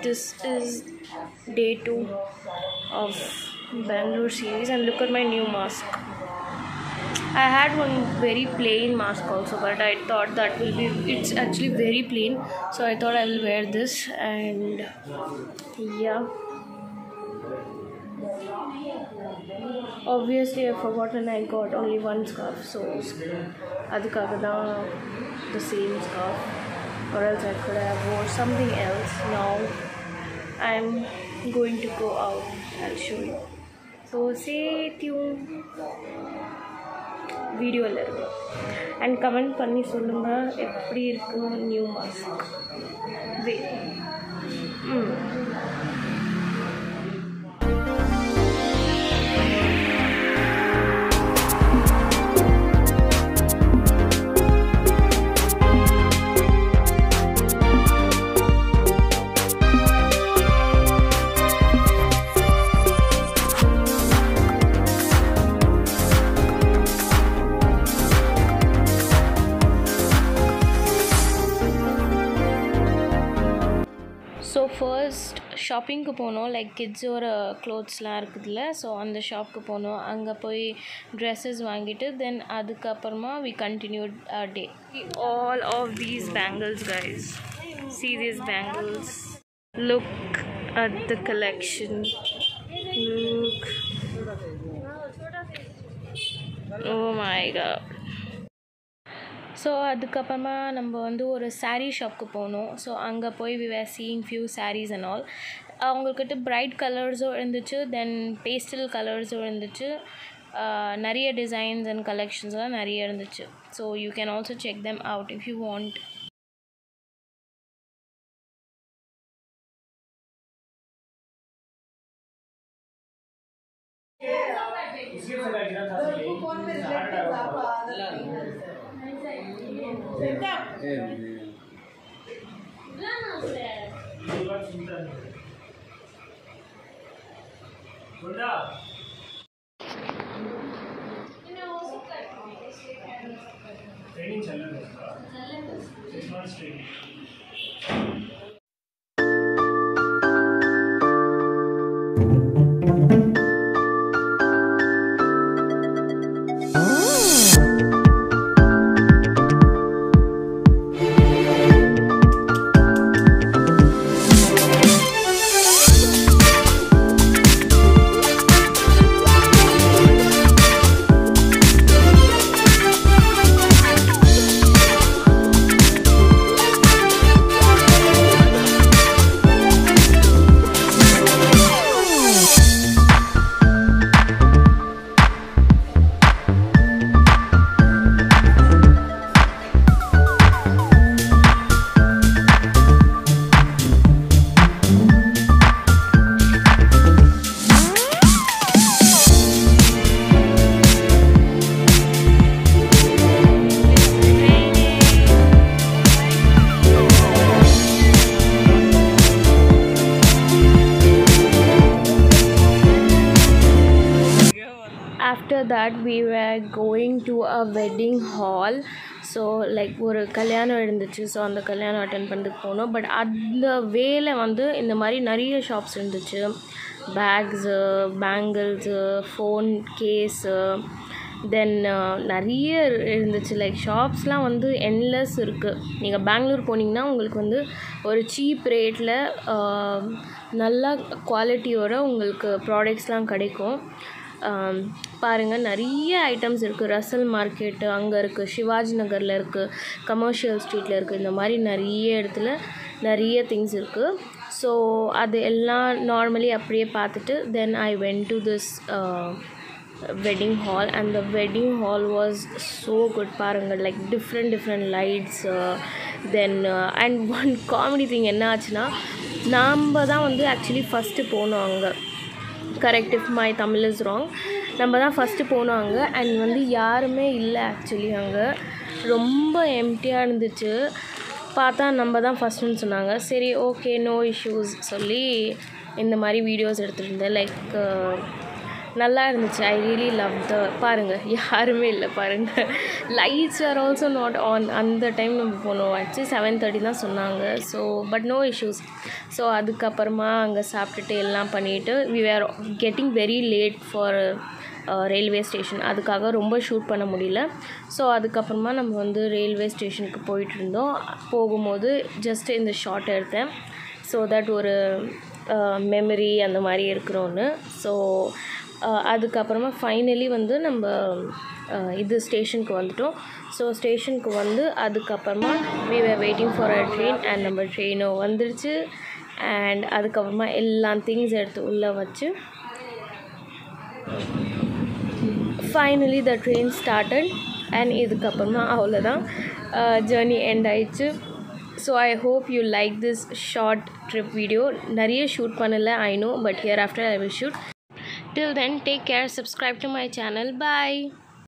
this is day two of Bangalore series and look at my new mask. I had one very plain mask also, but I thought that will be it's actually very plain, so I thought I will wear this and yeah. Obviously, I've forgotten I got only one scarf, so அதுக்காக தான் the same scarf, or else I could have wore something else. Now I'm going to go out. I'll show you. So stay tuned. வீடியோவில் இருக்கும் and comment பண்ணி சொல்லுங்கள் எப்படி இருக்கு new mask வே ம் so first ஷாப்பிங்க்கு போனோம் லைக் கிட்ஸோட க்ளோத்ஸ்லாம் இருக்குதுல்ல ஸோ அந்த ஷாப்க்கு போனோம் அங்கே போய் ட்ரெஸ்ஸஸ் வாங்கிட்டு தென் அதுக்கப்புறமா we continued day all of these bangles guys see these bangles look at the collection look oh my god so அதுக்கப்புறமா நம்ம வந்து ஒரு saree ஷாப்க்கு போனோம் ஸோ அங்கே போய் we were seeing few sarees and all அவங்கக்கிட்ட பிரைட் கலர்ஸும் இருந்துச்சு தென் பேஸ்டல் கலர்ஸும் இருந்துச்சு ஆஹ் நிறைய டிசைன்ஸ் அண்ட் கலெக்ஷன்ஸ்லாம் நிறைய இருந்துச்சு so you can also check them out if you want training चल रहा है उसका six months training after that we were going to a wedding hall so like ஒரு கல்யாணம் இருந்துச்சு ஸோ அந்த கல்யாணம் அட்டன் பண்ணிட்டு போனோம் பட் அந்த வேல வந்து இந்த மாதிரி நிறைய ஷாப்ஸ் இருந்துச்சு bags bangles phone cases then நிறைய இருந்துச்சு லைக் ஷாப்ஸ்லாம் வந்து என்லெஸ் இருக்குது நீங்கள் பெங்களூர் போனீங்கன்னா உங்களுக்கு வந்து ஒரு சீப் ரேட்டில் நல்ல குவாலிட்டியோட உங்களுக்கு ப்ராடக்ட்ஸ்லாம் கிடைக்கும் ஆம், பாருங்கள் நிறைய ஐட்டம்ஸ் இருக்குது ரசல் மார்க்கெட்டு அங்கே இருக்குது சிவாஜி நகரில் இருக்குது கமர்ஷியல் ஸ்ட்ரீட்டில் இருக்குது இந்த மாதிரி நிறைய இடத்துல நிறைய திங்ஸ் இருக்குது ஸோ அது எல்லாம் நார்மலி அப்படியே பார்த்துட்டு then I went to this wedding hall and the wedding hall was so good பாருங்கள் like different different lights then and one comedy thing என்ன ஆச்சுன்னா நாம் தான் வந்து ஆக்சுவலி ஃபஸ்ட்டு போனோம் அங்கே correct if my Tamil is wrong நம்ம தான் ஃபஸ்ட்டு போனோம் அங்கே அண்ட் வந்து யாருமே இல்லை ஆக்சுவலி அங்கே ரொம்ப எம்டியாக இருந்துச்சு பார்த்தா நம்ம தான் ஃபஸ்ட்டுன்னு சொன்னாங்க சரி ஓகே நோ இஷ்யூஸ் சொல்லி இந்த மாதிரி வீடியோஸ் எடுத்துகிட்டு இருந்தேன் லைக் நல்லா இருந்துச்சு ஐ ரியலி லவ் த பாருங்கள் யாருமே இல்லை பாருங்கள் lights are also not on அந்த டைம் நம்ம போனோம் ஆச்சு செவன் தேர்ட்டி தான் சொன்னாங்க so but no issues so அதுக்கப்புறமா அங்கே சாப்பிட்டுட்டு எல்லாம் பண்ணிவிட்டு we are getting very late for railway station அதுக்காக ரொம்ப ஷூட் பண்ண முடியல ஸோ அதுக்கப்புறமா நம்ம வந்து ரயில்வே ஸ்டேஷனுக்கு போயிட்டு இருந்தோம் போகும்போது ஜஸ்ட் இந்த ஷார்ட் எடுத்தேன் ஸோ தட் ஒரு மெமரி அந்த மாதிரி இருக்கிறோன்னு ஸோ அதுக்கப்புறமா ஃபைனலி வந்து நம்ம அஹ், இது ஸ்டேஷனுக்கு வந்துட்டோம் ஸோ ஸ்டேஷனுக்கு வந்து அதுக்கப்புறமா we were waiting for a train and நம்ம ட்ரெயினும் வந்துருச்சு அண்ட் அதுக்கப்புறமா எல்லா திங்ஸ் எடுத்து உள்ளே வச்சு finally the train started and இதுக்கப்புறமா அவ்வளோதான் ஜேர்னி எண்ட் ஆயிடுச்சு so I hope you like this short trip video நிறைய ஷூட் பண்ணல I know but here after I will shoot till then take care subscribe to my channel bye